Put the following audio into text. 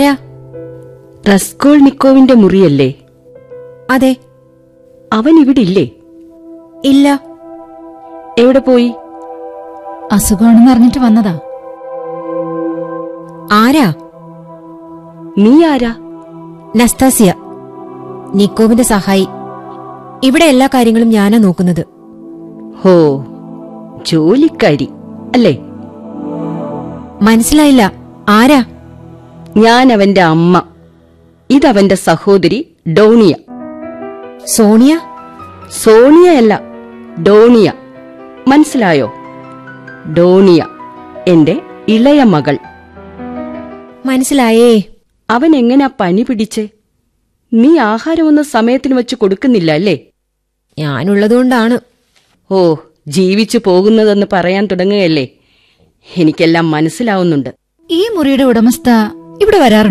ആരാ റസ്കോൾ നിക്കോവിന്റെ മുറിയല്ലേ അതെ അവൻ ഇവിടെ ഇല്ലേ ഇല്ല എവിടെ പോയി അസുഖമാണെന്ന് അറിഞ്ഞിട്ട് വന്നതാ ആരാ നീ ആരാ നസ്താസിയ നിക്കോവിന്റെ സഹായി ഇവിടെ എല്ലാ കാര്യങ്ങളും ഞാനാ നോക്കുന്നത് ഹോ ജോലിക്കാരി അല്ലേ മനസ്സിലായില്ല ആരാ ഞാൻ അവന്റെ അമ്മ ഇതവന്റെ സഹോദരി ഡോണിയ സോണിയ സോണിയ അല്ല ഡോണിയ മനസ്സിലായോ ഡോണിയ എന്റെ ഇളയ മകൾ മനസ്സിലായേ അവൻ എങ്ങനാ പനി പിടിച്ചേ നീ ആഹാരമൊന്നും സമയത്തിന് വെച്ച് കൊടുക്കുന്നില്ല അല്ലേ ഞാനുള്ളതുകൊണ്ടാണ് ഓ ജീവിച്ചു പോകുന്നതെന്ന് പറയാൻ തുടങ്ങുകയല്ലേ എനിക്കെല്ലാം മനസ്സിലാവുന്നുണ്ട് ഈ മുറിയുടെ ഉടമസ്ഥ ഇവിടെ വരാറുണ്ട്